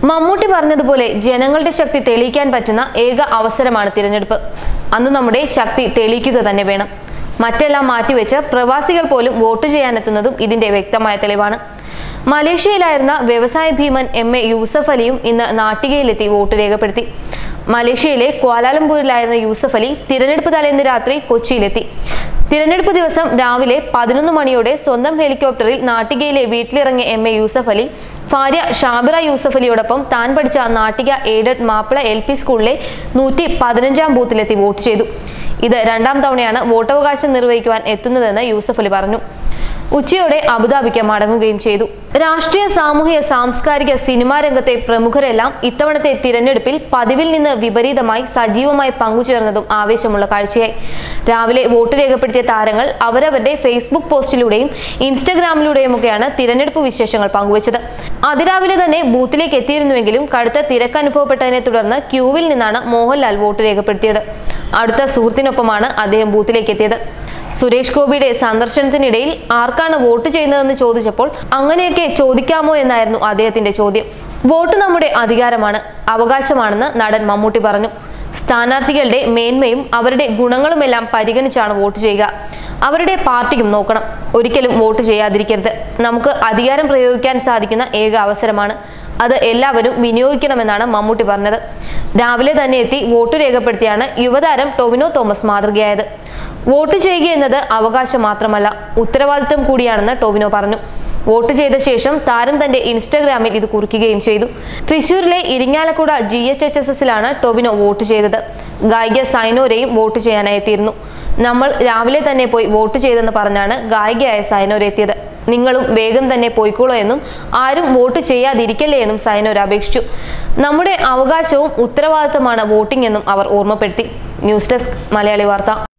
മമ്മൂട്ടി പറഞ്ഞതുപോലെ ജനങ്ങളുടെ ശക്തി തെളിയിക്കാൻ പറ്റുന്ന ഏക അവസരമാണ് തിരഞ്ഞെടുപ്പ് അന്ന് നമ്മുടെ ശക്തി തെളിയിക്കുക തന്നെ വേണം മറ്റെല്ലാം മാറ്റിവെച്ച് പ്രവാസികൾ പോലും വോട്ട് ചെയ്യാനെത്തുന്നതും ഇതിന്റെ വ്യക്തമായ തെളിവാണ് മലേഷ്യയിലായിരുന്ന വ്യവസായ ഭീമൻ എം എ യൂസഫ് അലിയും ഇന്ന് നാട്ടികയിലെത്തി വോട്ട് രേഖപ്പെടുത്തി മലേഷ്യയിലെ ക്വാലാലംപൂരിലായിരുന്ന യൂസഫ് അലി തിരഞ്ഞെടുപ്പ് തലേന്ന് രാത്രി കൊച്ചിയിലെത്തി തിരഞ്ഞെടുപ്പ് ദിവസം രാവിലെ പതിനൊന്ന് മണിയോടെ സ്വന്തം ഹെലികോപ്റ്ററിൽ നാട്ടികയിലെ വീട്ടിലിറങ്ങിയ എം എ യൂസഫ് അലി ഭാര്യ ഷാബിറ യൂസഫ് അലിയോടൊപ്പം താൻ പഠിച്ച Nattika aided Mappila L P സ്കൂളിലെ നൂറ്റി പതിനഞ്ചാം ബൂത്തിലെത്തി വോട്ട് ചെയ്തു ഇത് രണ്ടാം തവണയാണ് വോട്ടവകാശം നിർവഹിക്കുവാൻ എത്തുന്നതെന്ന് യൂസഫ് അലി പറഞ്ഞു ഉച്ചയോടെ അബുദാബിക്ക് മടങ്ങുകയും ചെയ്തു രാഷ്ട്രീയ സാമൂഹിക സാംസ്കാരിക സിനിമാ രംഗത്തെ പ്രമുഖരെല്ലാം ഇത്തവണത്തെ തിരഞ്ഞെടുപ്പിൽ പതിവിൽ നിന്ന് വിപരീതമായി സജീവമായി പങ്കുചേർന്നതും ആവേശമുള്ള കാഴ്ചയായി രാവിലെ വോട്ട് രേഖപ്പെടുത്തിയ താരങ്ങൾ അവരവരുടെ ഫേസ്ബുക്ക് പോസ്റ്റിലൂടെയും ഇൻസ്റ്റഗ്രാമിലൂടെയുമൊക്കെയാണ് തിരഞ്ഞെടുപ്പ് വിശേഷങ്ങൾ പങ്കുവച്ചത് അതിരാവിലെ തന്നെ ബൂത്തിലേക്ക് എത്തിയിരുന്നുവെങ്കിലും കടുത്ത തിരക്ക് അനുഭവപ്പെട്ടതിനെ തുടർന്ന് ക്യൂവിൽ നിന്നാണ് മോഹൻലാൽ വോട്ട് രേഖപ്പെടുത്തിയത് അടുത്ത സുഹൃത്തിനൊപ്പമാണ് അദ്ദേഹം ബൂത്തിലേക്ക് എത്തിയത് സുരേഷ് ഗോപിയുടെ സന്ദർശനത്തിനിടയിൽ ആർക്കാണ് വോട്ട് ചെയ്യുന്നതെന്ന് ചോദിച്ചപ്പോൾ അങ്ങനെയൊക്കെ ചോദിക്കാമോ എന്നായിരുന്നു അദ്ദേഹത്തിന്റെ ചോദ്യം വോട്ട് നമ്മുടെ അധികാരമാണ് അവകാശമാണെന്ന് നടൻ മമ്മൂട്ടി പറഞ്ഞു സ്ഥാനാർത്ഥികളുടെ മേന്മയും അവരുടെ ഗുണങ്ങളുമെല്ലാം പരിഗണിച്ചാണ് വോട്ട് ചെയ്യുക അവരുടെ പാർട്ടിയും നോക്കണം ഒരിക്കലും വോട്ട് ചെയ്യാതിരിക്കരുത് നമുക്ക് അധികാരം പ്രയോഗിക്കാൻ സാധിക്കുന്ന ഏക അവസരമാണ് അത് എല്ലാവരും വിനിയോഗിക്കണമെന്നാണ് മമ്മൂട്ടി പറഞ്ഞത് രാവിലെ തന്നെ എത്തി വോട്ട് രേഖപ്പെടുത്തിയാണ് യുവതാരം ടൊവിനോ തോമസ് മാതൃകയായത് വോട്ട് ചെയ്യുക എന്നത് അവകാശം മാത്രമല്ല ഉത്തരവാദിത്വം കൂടിയാണെന്ന് ടൊവിനോ പറഞ്ഞു വോട്ട് ചെയ്ത ശേഷം താരം തന്റെ ഇൻസ്റ്റഗ്രാമിൽ ഇത് കുറിക്കുകയും ചെയ്തു തൃശൂരിലെ Irinjalakuda G H H S എസിലാണ് ടൊവിനോ വോട്ട് ചെയ്തത് ഗായിക സൈനോരെയും വോട്ട് ചെയ്യാനായി എത്തിയിരുന്നു നമ്മൾ രാവിലെ തന്നെ പോയി വോട്ട് ചെയ്തെന്ന് പറഞ്ഞാണ് ഗായികയായ സൈനോര എത്തിയത് നിങ്ങളും വേഗം തന്നെ പോയിക്കോളൂ എന്നും ആരും വോട്ട് ചെയ്യാതിരിക്കല്ലേ എന്നും സൈനോര അപേക്ഷിച്ചു നമ്മുടെ അവകാശവും ഉത്തരവാദിത്തമാണ് വോട്ടിംഗ് എന്നും അവർ ഓർമ്മപ്പെടുത്തി ന്യൂസ് ഡെസ്ക് മലയാളി വാർത്ത